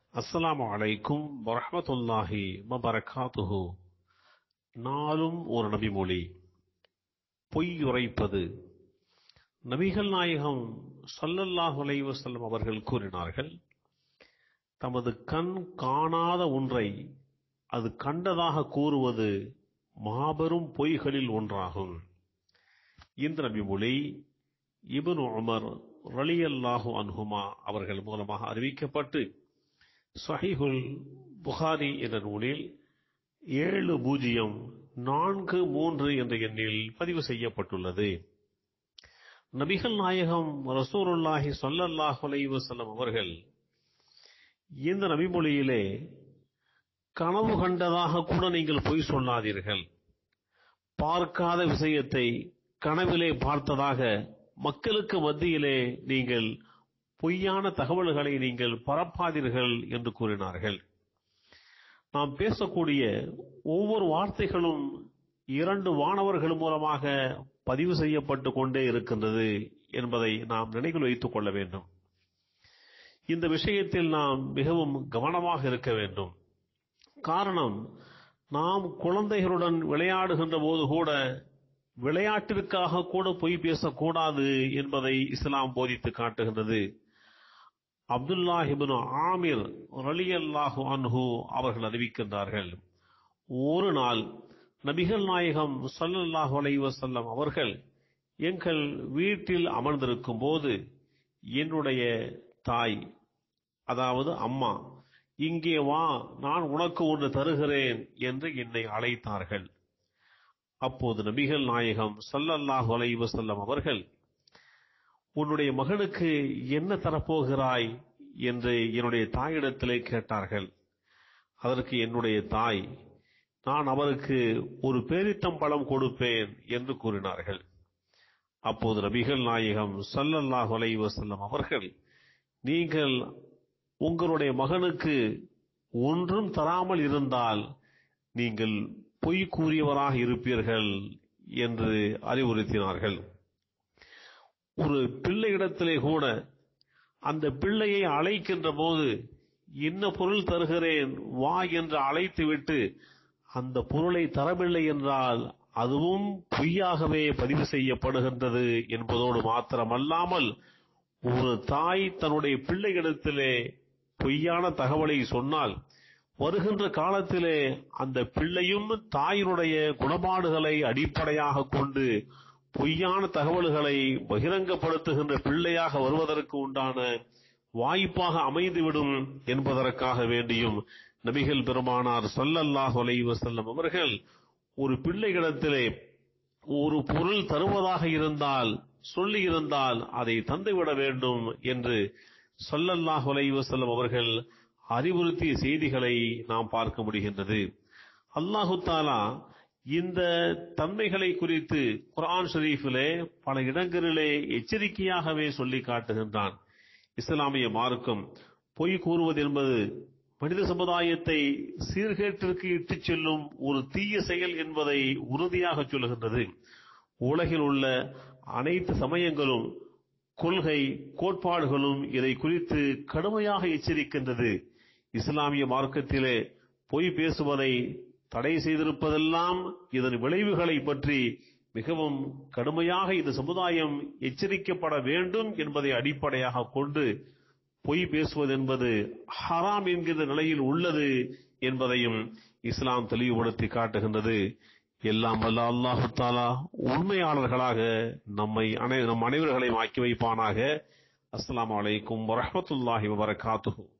அஸ்ஸலாமு அலைக்கும் வரஹ்மத்துல்லாஹி வபரகாத்துஹு நாளும் ஒரு நபிமொழி பொய்யுரைப்பது நபிகள் நாயகம் ஸல்லல்லாஹு அலைஹி வஸல்லம் அவர்கள் கூறினார்கள் தமது கண் காணாத ஒன்றை அது கண்டதாக கூறுவது மாபெரும் பொய்களில் ஒன்றாகும் இந்த நபிமொழி இப்னு உமர் ரலியல்லாஹு அன்ஹுமா அவர்கள் மூலமாக அறிவிக்கப்பட்டு சஹீஹுல் புகாரி என்ற நூலில் ஏழு பூஜ்ஜியம் நான்கு மூன்று என்ற எண்ணில் பதிவு செய்யப்பட்டுள்ளது நபிகள் நாயகம் ரசூலுல்லாஹி ஸல்லல்லாஹு அலைஹி வஸல்லம் அவர்கள் இந்த நபிமொழியிலே கனவு கண்டதாக கூட நீங்கள் பொய் சொல்லாதீர்கள் பார்க்காத விஷயத்தை கனவிலே பார்த்ததாக மக்களுக்கு மத்தியிலே நீங்கள் பொய்யான தகவல்களை நீங்கள் பரப்பாதீர்கள் என்று கூறினார்கள் நாம் பேசக்கூடிய ஒவ்வொரு வார்த்தைகளும் இரண்டு வானவர்கள் மூலமாக பதிவு செய்யப்பட்டு கொண்டே இருக்கின்றது என்பதை நாம் நினைவில் வைத்துக் கொள்ள வேண்டும் இந்த விஷயத்தில் நாம் மிகவும் கவனமாக இருக்க வேண்டும் காரணம் நாம் குழந்தைகளுடன் விளையாடுகின்ற போது கூட விளையாட்டிற்காக கூட பொய் பேசக்கூடாது என்பதை இஸ்லாம் போதித்து காட்டுகின்றது அப்துல்லாஹிபின் ஆமிர் ரலியல்லாஹு அன்ஹு அவர்கள் அறிவிக்கின்றார்கள் ஒரு நாள் நபிகள் நாயகம் சல்லல்லாஹு அலைஹி வஸல்லம் அவர்கள் எங்கள் வீட்டில் அமர்ந்திருக்கும் போது என்னுடைய தாய் அதாவது அம்மா இங்கே வா நான் உனக்கு ஒன்று தருகிறேன் என்று என்னை அழைத்தார்கள் அப்போது நபிகள் நாயகம் சல்லல்லாஹு அலைஹி வஸல்லம் அவர்கள் உன்னுடைய மகனுக்கு என்ன தரப்போகிறாய் என்று என்னுடைய தாயிடத்திலே கேட்டார்கள் அதற்கு என்னுடைய தாய் நான் அவருக்கு ஒரு பேரித்தம்பழம் கொடுப்பேன் என்று கூறினார்கள் அப்போது நபிகள் நாயகம் சல்லல்லாஹு அலைஹி வஸல்லம் அவர்கள் நீங்கள் உங்களுடைய மகனுக்கு ஒன்றும் தராமல் இருந்தால் நீங்கள் பொய் கூறியவராக இருப்பீர்கள் என்று அறிவுறுத்தினார்கள் ஒரு பிள்ளையிடத்திலே கூட அந்த பிள்ளையை அழைக்கின்ற போது என்ன பொருள் தருகிறேன் வா என்று அழைத்துவிட்டு அந்த பொருளை தரவில்லை என்றால் அதுவும் பொய்யாகவே பதிவு செய்யப்படுகின்றது என்பதோடு மாத்திரமல்லாமல் ஒரு தாய் தன்னுடைய பிள்ளைகளிடத்திலே பொய்யான தகவலை சொன்னால் வருகின்ற காலத்திலே அந்த பிள்ளையும் தாயினுடைய குணபாடுகளை அடிப்படையாக கொண்டு பொய்யான தகவல்களை பகிரங்கப்படுத்துகின்ற பிள்ளையாக வருவதற்கு உண்டான வாய்ப்பாக அமைந்துவிடும் என்பதற்காக வேண்டியும் நபிகள் பெருமானார் சல்லல்லாஹு அலைஹி வஸல்லம் அவர்கள் ஒரு பிள்ளைகளிடத்திலே ஒரு பொருள் தருவதாக இருந்தால் சொல்லி இருந்தால் அதை தந்துவிட வேண்டும் என்று சல்லல்லாஹு அலைஹி வஸல்லம் அவர்கள் அறிவுறுத்திய செய்திகளை நாம் பார்க்க முடிகின்றது அல்லாஹு தாலா இந்த தன்மைகளை குறித்து குரான் ஷரீஃபிலே பல இடங்களிலே எச்சரிக்கையாகவே சொல்லி காட்டுகின்றான் இஸ்லாமிய மார்க்கம் பொய் கூறுவது என்பது மனித சமுதாயத்தை சீர்கேட்டிற்கு இட்டுச் செல்லும் ஒரு தீய செயல் என்பதை உறுதியாக சொல்லுகின்றது உலகில் உள்ள அனைத்து சமயங்களும் கொள்கை கோட்பாடுகளும் இதை குறித்து கடுமையாக எச்சரிக்கின்றது இஸ்லாமிய மார்க்கத்திலே பொய் பேசுவதை தடை செய்திருப்பதெல்லாம் இதன் விளைவுகளை பற்றி மிகவும் கடுமையாக இந்த சமுதாயம் எச்சரிக்கப்பட வேண்டும் என்பதை அடிப்படையாக கொண்டு பொய் பேசுவது என்பது ஹராம் என்கிற நிலையில் உள்ளது என்பதையும் இஸ்லாம் தெளிவுபடுத்தி காட்டுகின்றது எல்லாம் வல்ல அல்லாஹு தாலா உண்மையாளர்களாக நம்மை நம் அனைவர்களையும் ஆக்கி வைப்பானாக அஸ்லாம் வலைக்கும் வரமத்துல்லாஹி வபரகாத்துஹூ